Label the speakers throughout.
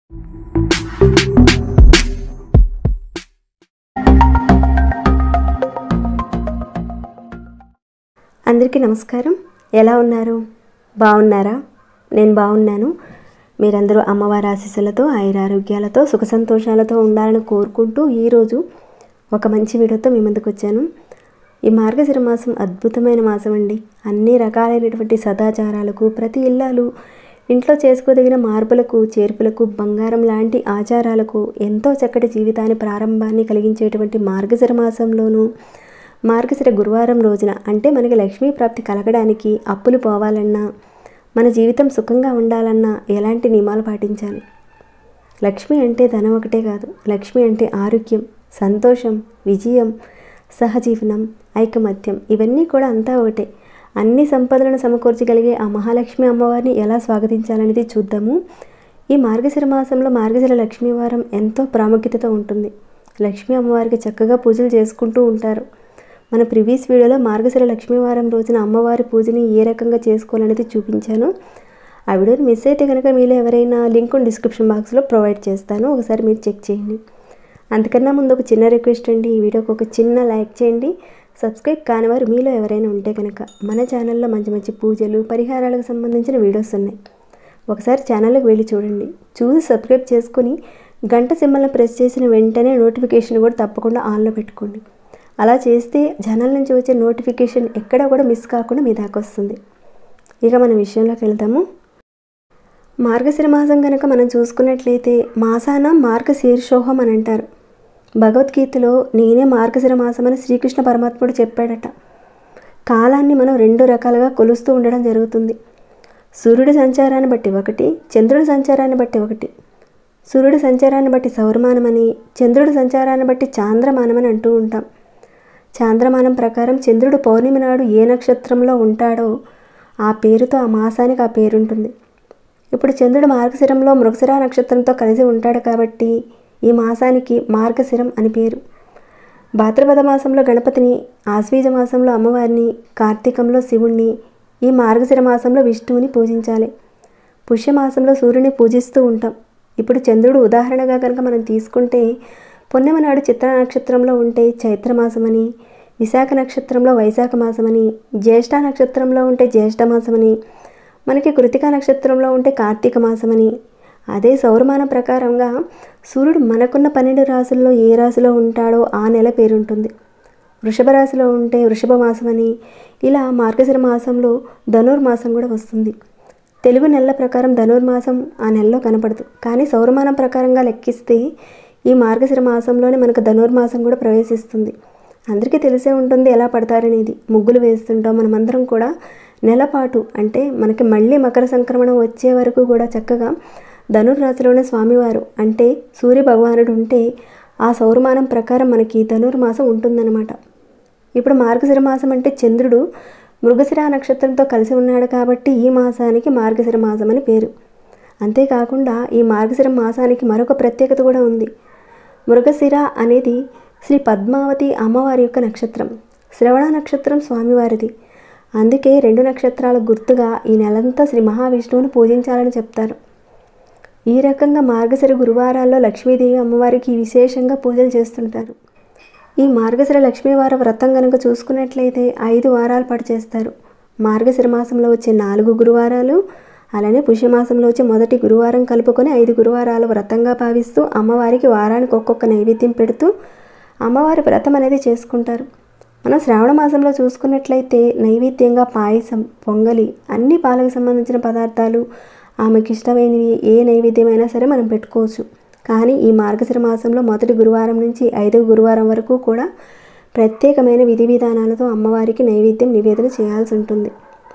Speaker 1: అందరికీ నమస్కారం ఎలా ఉన్నారు బాగున్నారా నేను బాగున్నాను మీరందరూ అమ్మవారి ఆశీస్సులతో ఆయురారోగ్యాలతో సుఖ సంతోషాలతో ఉండాలని కోరుకుంటూ ఈరోజు ఒక మంచి వీడియోతో మీ ముందుకు వచ్చాను ఈ మార్గశిర మాసం అద్భుతమైన మాసం అండి అన్ని రకాలైనటువంటి సదాచారాలకు ప్రతి ఇల్లాలు ఇంట్లో చేసుకోదగిన మార్పులకు చేర్పులకు బంగారం లాంటి ఆచారాలకు ఎంతో చక్కటి జీవితాన్ని ప్రారంభాన్ని కలిగించేటువంటి మార్గశిర మాసంలోనూ మార్గశిర గురువారం రోజున అంటే మనకి లక్ష్మీ ప్రాప్తి కలగడానికి అప్పులు పోవాలన్నా మన జీవితం సుఖంగా ఉండాలన్నా ఎలాంటి నియమాలు పాటించాలి లక్ష్మి అంటే ధనం ఒకటే కాదు లక్ష్మి అంటే ఆరోగ్యం సంతోషం విజయం సహజీవనం ఐకమత్యం ఇవన్నీ కూడా అంతా ఒకటే అన్ని సంపదలను సమకూర్చగలిగే ఆ మహాలక్ష్మి అమ్మవారిని ఎలా స్వాగతించాలనేది చూద్దాము ఈ మార్గశిర మాసంలో మార్గశిర లక్ష్మీవారం ఎంతో ప్రాముఖ్యతతో ఉంటుంది లక్ష్మీ అమ్మవారికి చక్కగా పూజలు చేసుకుంటూ ఉంటారు మన ప్రీవియస్ వీడియోలో మార్గశిర లక్ష్మీవారం రోజున అమ్మవారి పూజని ఏ రకంగా చేసుకోవాలనేది చూపించాను ఆ వీడియోని మిస్ అయితే కనుక మీలో ఎవరైనా లింక్ డిస్క్రిప్షన్ బాక్స్లో ప్రొవైడ్ చేస్తాను ఒకసారి మీరు చెక్ చేయండి అంతకన్నా ముందు ఒక చిన్న రిక్వెస్ట్ అండి ఈ వీడియోకి ఒక చిన్న లైక్ చేయండి సబ్స్క్రైబ్ కాని వారు మీలో ఎవరైనా ఉంటే కనుక మన ఛానల్లో మంచి మంచి పూజలు పరిహారాలకు సంబంధించిన వీడియోస్ ఉన్నాయి ఒకసారి ఛానల్కి వెళ్ళి చూడండి చూసి సబ్స్క్రైబ్ చేసుకొని గంట సింబల్ని ప్రెస్ చేసిన వెంటనే నోటిఫికేషన్ కూడా తప్పకుండా ఆన్లో పెట్టుకోండి అలా చేస్తే ఛానల్ నుంచి వచ్చే నోటిఫికేషన్ ఎక్కడా కూడా మిస్ కాకుండా మీ దాకా వస్తుంది ఇక మన విషయంలోకి వెళ్దాము మార్గశిర మాసం కనుక మనం చూసుకున్నట్లయితే మాసాన మార్గశీర్షోహం అని అంటారు భగవద్గీతలో నేనే మార్గశిర మాసం అని శ్రీకృష్ణ పరమాత్ముడు చెప్పాడట కాలాన్ని మనం రెండు రకాలుగా కొలుస్తూ ఉండడం జరుగుతుంది సూర్యుడి సంచారాన్ని బట్టి ఒకటి చంద్రుడి సంచారాన్ని బట్టి ఒకటి సూర్యుడి సంచారాన్ని బట్టి సౌరమానమని చంద్రుడి సంచారాన్ని బట్టి చాంద్రమానమని అంటూ ఉంటాం చాంద్రమానం ప్రకారం చంద్రుడు పౌర్ణమి నాడు ఏ నక్షత్రంలో ఉంటాడో ఆ పేరుతో ఆ మాసానికి ఆ పేరుంటుంది ఇప్పుడు చంద్రుడు మార్గశిరంలో మృగశిర నక్షత్రంతో కలిసి ఉంటాడు కాబట్టి ఈ మాసానికి మార్గశిరం అని పేరు భాద్రపద మాసంలో గణపతిని ఆశ్వీజ మాసంలో అమ్మవారిని కార్తీకంలో శివుణ్ణి ఈ మార్గశిర మాసంలో విష్ణువుని పూజించాలి పుష్యమాసంలో సూర్యుని పూజిస్తూ ఉంటాం ఇప్పుడు చంద్రుడు ఉదాహరణగా కనుక మనం తీసుకుంటే పున్నమ నాడు చిత్ర నక్షత్రంలో ఉంటే చైత్రమాసమని విశాఖ నక్షత్రంలో వైశాఖ మాసమని జ్యేష్ఠ నక్షత్రంలో ఉంటే జ్యేష్ఠ మాసమని మనకి కృతికా నక్షత్రంలో ఉంటే కార్తీక మాసమని అదే సౌరమాన ప్రకారంగా సూర్యుడు మనకున్న పన్నెండు రాసుల్లో ఏ రాశిలో ఉంటాడో ఆ నెల పేరుంటుంది వృషభ రాశిలో ఉంటే వృషభ మాసమని ఇలా మార్గశిర మాసంలో ధనుర్మాసం కూడా వస్తుంది తెలుగు నెలల ప్రకారం ధనుర్మాసం ఆ నెలలో కనపడదు కానీ సౌరమానం ప్రకారంగా లెక్కిస్తే ఈ మార్గశిర మాసంలోనే మనకు ధనుర్మాసం కూడా ప్రవేశిస్తుంది అందరికీ తెలిసే ఉంటుంది ఎలా పడతారనేది ముగ్గులు వేస్తుంటాం మనమందరం కూడా నెలపాటు అంటే మనకి మళ్ళీ మకర సంక్రమణం వచ్చే వరకు కూడా చక్కగా ధనుర్రాశిలోనే స్వామివారు అంటే సూర్య భగవానుడు ఉంటే ఆ సౌరమానం ప్రకారం మనకి ధనుర్మాసం ఉంటుందన్నమాట ఇప్పుడు మార్గశిర మాసం అంటే చంద్రుడు మృగశిర నక్షత్రంతో కలిసి ఉన్నాడు కాబట్టి ఈ మాసానికి మార్గశిర మాసం అని పేరు అంతేకాకుండా ఈ మార్గశిర మాసానికి మరొక ప్రత్యేకత కూడా ఉంది మృగశిర అనేది శ్రీ పద్మావతి అమ్మవారి యొక్క నక్షత్రం శ్రవణ నక్షత్రం స్వామివారిది అందుకే రెండు నక్షత్రాల గుర్తుగా ఈ నెలంతా శ్రీ మహావిష్ణువుని పూజించాలని చెప్తారు ఈ రకంగా మార్గశిర గురువారాల్లో లక్ష్మీదేవి అమ్మవారికి విశేషంగా పూజలు చేస్తుంటారు ఈ మార్గశిర లక్ష్మీవార వ్రతం కనుక చూసుకున్నట్లయితే ఐదు వారాల పాటు చేస్తారు మార్గశిర మాసంలో వచ్చే నాలుగు గురువారాలు అలానే పుష్యమాసంలో వచ్చే మొదటి గురువారం కలుపుకొని ఐదు గురువారాల వ్రతంగా భావిస్తూ అమ్మవారికి వారానికి ఒక్కొక్క నైవేద్యం పెడుతూ అమ్మవారి వ్రతం అనేది చేసుకుంటారు మనం శ్రావణ మాసంలో చూసుకున్నట్లయితే నైవేద్యంగా పాయసం పొంగలి అన్ని పాలకు సంబంధించిన పదార్థాలు ఆమెకి ఇష్టమైనవి ఏ నైవేద్యమైనా సరే మనం పెట్టుకోవచ్చు కానీ ఈ మార్గశిర మాసంలో మొదటి గురువారం నుంచి ఐదవ గురువారం వరకు కూడా ప్రత్యేకమైన విధి విధానాలతో అమ్మవారికి నైవేద్యం నివేదన చేయాల్సి ఉంటుంది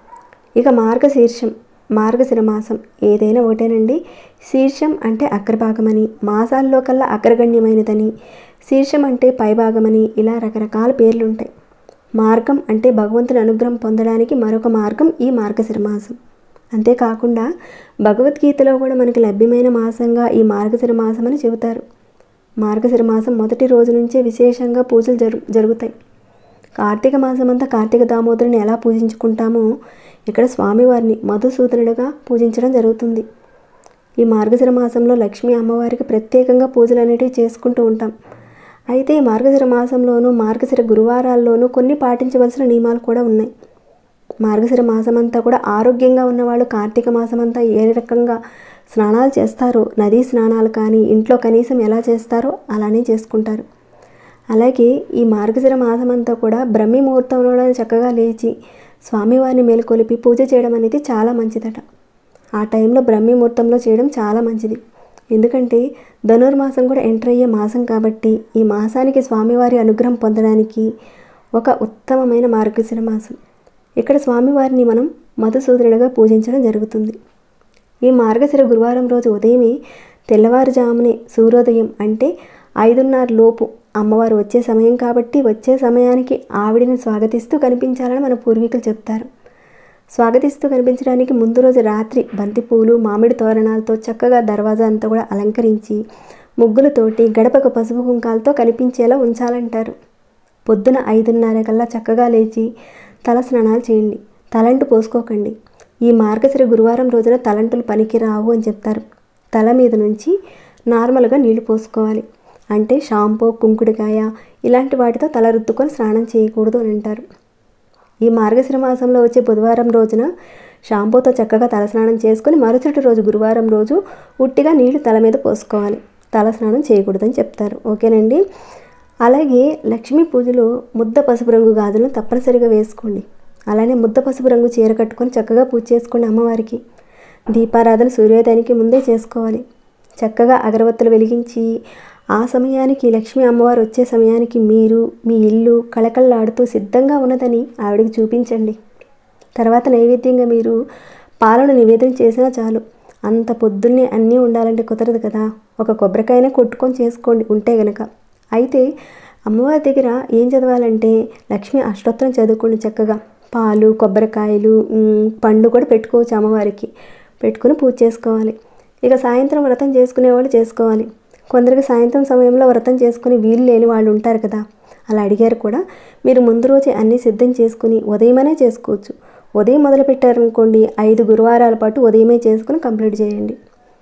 Speaker 1: ఇక మార్గశీర్షం మార్గశిర మాసం ఏదైనా ఒకటేనండి శీర్షం అంటే అగ్రభాగమని మాసాల్లో కల్లా అగ్రగణ్యమైనదని శీర్షం అంటే పైభాగమని ఇలా రకరకాల పేర్లు ఉంటాయి మార్గం అంటే భగవంతుని అనుగ్రహం పొందడానికి మరొక మార్గం ఈ మార్గశిర మాసం అంతేకాకుండా భగవద్గీతలో కూడా మనకి లభ్యమైన మాసంగా ఈ మార్గశిర మాసం అని చెబుతారు మార్గశిర మాసం మొదటి రోజు నుంచే విశేషంగా పూజలు జరు జరుగుతాయి కార్తీక మాసం అంతా కార్తీక దామోదరుని ఎలా పూజించుకుంటామో ఇక్కడ స్వామివారిని మధుసూదనుడిగా పూజించడం జరుగుతుంది ఈ మార్గశిర మాసంలో లక్ష్మీ అమ్మవారికి ప్రత్యేకంగా పూజలు అనేటివి చేసుకుంటూ ఉంటాం అయితే ఈ మార్గశిర మాసంలోనూ మార్గశిర గురువారాల్లోనూ కొన్ని పాటించవలసిన నియమాలు కూడా ఉన్నాయి మార్గశిర మాసం అంతా కూడా ఆరోగ్యంగా ఉన్నవాళ్ళు కార్తీక మాసం అంతా ఏ రకంగా స్నానాలు చేస్తారో నదీ స్నానాలు కానీ ఇంట్లో కనీసం ఎలా చేస్తారో అలానే చేసుకుంటారు అలాగే ఈ మార్గశిర మాసం అంతా కూడా బ్రహ్మి ముహూర్తంలో చక్కగా లేచి స్వామివారిని మేలుకొలిపి పూజ చేయడం అనేది చాలా మంచిదట ఆ టైంలో బ్రహ్మి ముహూర్తంలో చేయడం చాలా మంచిది ఎందుకంటే ధనుర్మాసం కూడా ఎంటర్ అయ్యే మాసం కాబట్టి ఈ మాసానికి స్వామివారి అనుగ్రహం పొందడానికి ఒక ఉత్తమమైన మార్గశిర మాసం ఇక్కడ స్వామివారిని మనం మధుసూదనుడిగా పూజించడం జరుగుతుంది ఈ మార్గశిర గురువారం రోజు ఉదయమే తెల్లవారుజామునే సూర్యోదయం అంటే ఐదున్నర లోపు అమ్మవారు వచ్చే సమయం కాబట్టి వచ్చే సమయానికి ఆవిడిని స్వాగతిస్తూ కనిపించాలని మన పూర్వీకులు చెప్తారు స్వాగతిస్తూ కనిపించడానికి ముందు రోజు రాత్రి బంతిపూలు మామిడి తోరణాలతో చక్కగా దర్వాజా అంతా కూడా అలంకరించి ముగ్గులతోటి గడపకు పసుపు కుంకాలతో కనిపించేలా ఉంచాలంటారు పొద్దున ఐదున్నర కల్లా చక్కగా లేచి తల స్నానాలు చేయండి తలంటు పోసుకోకండి ఈ మార్గశిర గురువారం రోజున తలంటులు పనికి రావు అని చెప్తారు తల మీద నుంచి నార్మల్గా నీళ్లు పోసుకోవాలి అంటే షాంపూ కుంకుడికాయ ఇలాంటి వాటితో తల రుద్దుకొని స్నానం చేయకూడదు అని అంటారు ఈ మార్గశిర మాసంలో వచ్చే బుధవారం రోజున షాంపూతో చక్కగా తలస్నానం చేసుకొని మరుసటి రోజు గురువారం రోజు ఉట్టిగా నీళ్లు తల మీద పోసుకోవాలి తల స్నానం చేయకూడదని చెప్తారు ఓకేనండి అలాగే లక్ష్మీ పూజలో ముద్ద పసుపు రంగు గాజులను తప్పనిసరిగా వేసుకోండి అలానే ముద్ద పసుపు రంగు చీర కట్టుకొని చక్కగా పూజ చేసుకోండి అమ్మవారికి దీపారాధన సూర్యోదయానికి ముందే చేసుకోవాలి చక్కగా అగరవత్తులు వెలిగించి ఆ సమయానికి లక్ష్మీ అమ్మవారు వచ్చే సమయానికి మీరు మీ ఇల్లు కళకళలాడుతూ సిద్ధంగా ఉన్నదని ఆవిడకి చూపించండి తర్వాత నైవేద్యంగా మీరు పాలను నివేదన చేసినా చాలు అంత పొద్దున్నే అన్నీ ఉండాలంటే కుదరదు కదా ఒక కొబ్బరికాయనే కొట్టుకొని చేసుకోండి ఉంటే గనక అయితే అమ్మవారి దగ్గర ఏం చదవాలంటే లక్ష్మీ అష్టోత్తరం చదువుకోండి చక్కగా పాలు కొబ్బరికాయలు ఉమ్, పండ్లు కూడా పెట్టుకోవచ్చు అమ్మవారికి పెట్టుకుని పూజ చేసుకోవాలి ఇక సాయంత్రం వ్రతం చేసుకునే వాళ్ళు చేసుకోవాలి కొందరికి సాయంత్రం సమయంలో వ్రతం చేసుకుని వీలు లేని వాళ్ళు ఉంటారు కదా అలా అడిగారు కూడా మీరు ముందు రోజే అన్నీ సిద్ధం చేసుకుని ఉదయమనే చేసుకోవచ్చు ఉదయం మొదలు పెట్టారనుకోండి ఐదు గురువారాల పాటు ఉదయమే చేసుకుని కంప్లీట్ చేయండి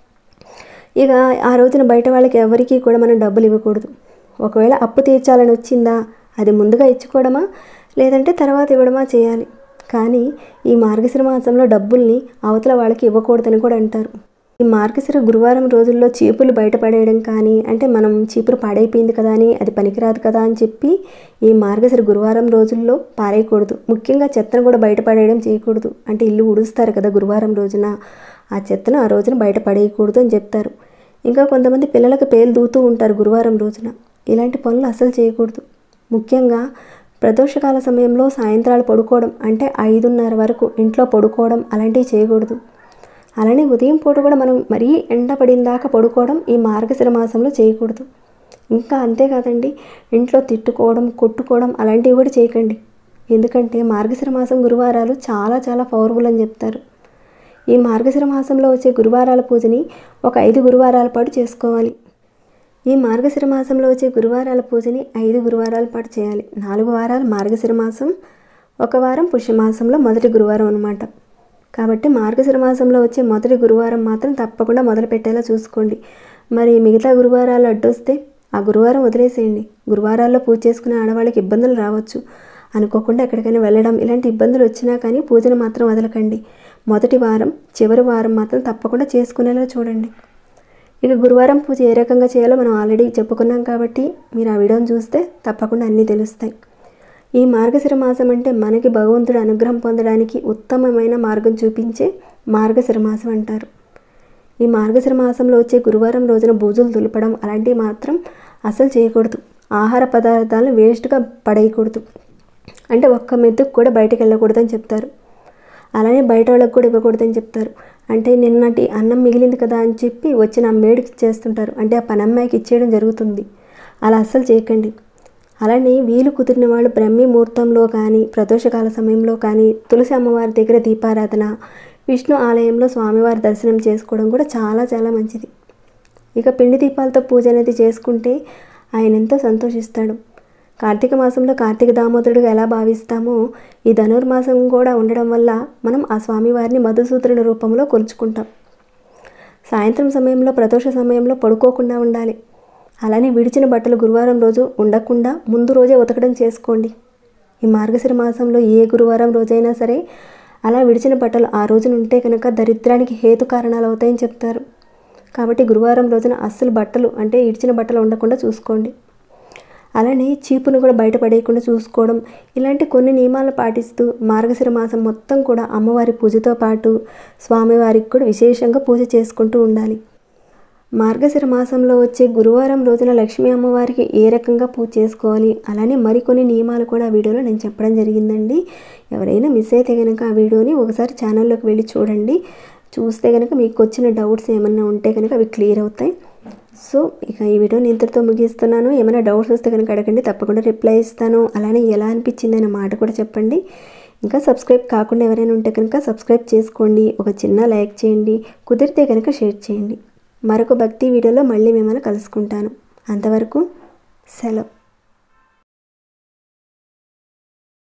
Speaker 1: ఇక ఆ రోజున బయట వాళ్ళకి ఎవరికీ కూడా మనం డబ్బులు ఇవ్వకూడదు ఒకవేళ అప్పు తీర్చాలని వచ్చిందా అది ముందుగా ఇచ్చుకోవడమా లేదంటే తర్వాత ఇవ్వడమా చేయాలి కానీ ఈ మార్గశిర మాసంలో డబ్బుల్ని అవతల వాళ్ళకి ఇవ్వకూడదని కూడా అంటారు ఈ మార్గశిర గురువారం రోజుల్లో చీపులు బయటపడేయడం కానీ అంటే మనం చీపురు పాడైపోయింది కదా అని అది పనికిరాదు కదా అని చెప్పి ఈ మార్గశిర గురువారం రోజుల్లో పారేయకూడదు ముఖ్యంగా చెత్తను కూడా బయటపడేయడం చేయకూడదు అంటే ఇల్లు ఉడుస్తారు కదా గురువారం రోజున ఆ చెత్తను ఆ రోజున బయట పడేయకూడదు అని చెప్తారు ఇంకా కొంతమంది పిల్లలకు పేలు దూతూ ఉంటారు గురువారం రోజున ఇలాంటి పనులు అసలు చేయకూడదు ముఖ్యంగా ప్రదోషకాల సమయంలో సాయంత్రాలు పడుకోవడం అంటే ఐదున్నర వరకు ఇంట్లో పడుకోవడం అలాంటివి చేయకూడదు అలానే ఉదయం పూట కూడా మనం మరీ ఎండ పడిన దాకా పడుకోవడం ఈ మార్గశిర మాసంలో చేయకూడదు ఇంకా అంతేకాదండి ఇంట్లో తిట్టుకోవడం కొట్టుకోవడం అలాంటివి కూడా చేయకండి ఎందుకంటే మార్గశిర మాసం గురువారాలు చాలా చాలా పవర్ఫుల్ అని చెప్తారు ఈ మార్గశిర మాసంలో వచ్చే గురువారాల పూజని ఒక ఐదు గురువారాల పాటు చేసుకోవాలి ఈ మార్గశిర మాసంలో వచ్చే గురువారాల పూజని ఐదు గురువారాల పాటు చేయాలి నాలుగు వారాలు మార్గశిర మాసం ఒక వారం పుష్యమాసంలో మొదటి గురువారం అనమాట కాబట్టి మార్గశిర మాసంలో వచ్చే మొదటి గురువారం మాత్రం తప్పకుండా మొదలు పెట్టేలా చూసుకోండి మరి మిగతా గురువారాలు అడ్డొస్తే ఆ గురువారం వదిలేసేయండి గురువారాల్లో పూజ చేసుకునే ఆడవాళ్ళకి ఇబ్బందులు రావచ్చు అనుకోకుండా ఎక్కడికైనా వెళ్ళడం ఇలాంటి ఇబ్బందులు వచ్చినా కానీ పూజను మాత్రం వదలకండి మొదటి వారం చివరి వారం మాత్రం తప్పకుండా చేసుకునేలా చూడండి ఇక గురువారం పూజ ఏ రకంగా చేయాలో మనం ఆల్రెడీ చెప్పుకున్నాం కాబట్టి మీరు ఆ వీడియోని చూస్తే తప్పకుండా అన్నీ తెలుస్తాయి ఈ మార్గశిర మాసం అంటే మనకి భగవంతుడు అనుగ్రహం పొందడానికి ఉత్తమమైన మార్గం చూపించే మార్గశిర మాసం అంటారు ఈ మార్గశిర మాసంలో వచ్చే గురువారం రోజున బూజులు దులపడం అలాంటివి మాత్రం అసలు చేయకూడదు ఆహార పదార్థాలను వేస్ట్గా పడేయకూడదు అంటే ఒక్క మెతుకు కూడా బయటకు వెళ్ళకూడదని చెప్తారు అలానే బయట వాళ్ళకి కూడా ఇవ్వకూడదని చెప్తారు అంటే నిన్నటి అన్నం మిగిలింది కదా అని చెప్పి వచ్చిన ఆ మేడికి ఇచ్చేస్తుంటారు అంటే ఆ పనమ్మాయికి ఇచ్చేయడం జరుగుతుంది అలా అస్సలు చేయకండి అలానే వీలు కుదిరిన వాళ్ళు బ్రహ్మీ ముహూర్తంలో కానీ ప్రదోషకాల సమయంలో కానీ తులసి అమ్మవారి దగ్గర దీపారాధన విష్ణు ఆలయంలో స్వామివారి దర్శనం చేసుకోవడం కూడా చాలా చాలా మంచిది ఇక పిండి దీపాలతో పూజ అనేది చేసుకుంటే ఆయన ఎంతో సంతోషిస్తాడు కార్తీక మాసంలో కార్తీక దామోదరుడిగా ఎలా భావిస్తామో ఈ ధనుర్మాసం కూడా ఉండడం వల్ల మనం ఆ స్వామివారిని మధుసూదరుని రూపంలో కొలుచుకుంటాం సాయంత్రం సమయంలో ప్రదోష సమయంలో పడుకోకుండా ఉండాలి అలానే విడిచిన బట్టలు గురువారం రోజు ఉండకుండా ముందు రోజే ఉతకడం చేసుకోండి ఈ మార్గశిర మాసంలో ఏ గురువారం రోజైనా సరే అలా విడిచిన బట్టలు ఆ రోజున ఉంటే కనుక దరిద్రానికి హేతు కారణాలు అవుతాయని చెప్తారు కాబట్టి గురువారం రోజున అస్సలు బట్టలు అంటే ఇడిచిన బట్టలు ఉండకుండా చూసుకోండి అలానే చీపును కూడా బయటపడేయకుండా చూసుకోవడం ఇలాంటి కొన్ని నియమాలు పాటిస్తూ మార్గశిర మాసం మొత్తం కూడా అమ్మవారి పూజతో పాటు స్వామివారికి కూడా విశేషంగా పూజ చేసుకుంటూ ఉండాలి మార్గశిర మాసంలో వచ్చే గురువారం రోజున లక్ష్మీ అమ్మవారికి ఏ రకంగా పూజ చేసుకోవాలి అలానే మరికొన్ని నియమాలు కూడా ఆ వీడియోలో నేను చెప్పడం జరిగిందండి ఎవరైనా మిస్ అయితే కనుక ఆ వీడియోని ఒకసారి ఛానల్లోకి వెళ్ళి చూడండి చూస్తే కనుక మీకు వచ్చిన డౌట్స్ ఏమన్నా ఉంటే కనుక అవి క్లియర్ అవుతాయి సో ఇక ఈ వీడియోని ఇంతటితో ముగిస్తున్నాను ఏమైనా డౌట్స్ వస్తే కనుక అడగండి తప్పకుండా రిప్లై ఇస్తాను అలానే ఎలా అనిపించింది అనే మాట కూడా చెప్పండి ఇంకా సబ్స్క్రైబ్ కాకుండా ఎవరైనా ఉంటే కనుక సబ్స్క్రైబ్ చేసుకోండి ఒక చిన్న లైక్ చేయండి కుదిరితే కనుక షేర్ చేయండి మరొక భక్తి వీడియోలో మళ్ళీ మిమ్మల్ని కలుసుకుంటాను అంతవరకు సెలవు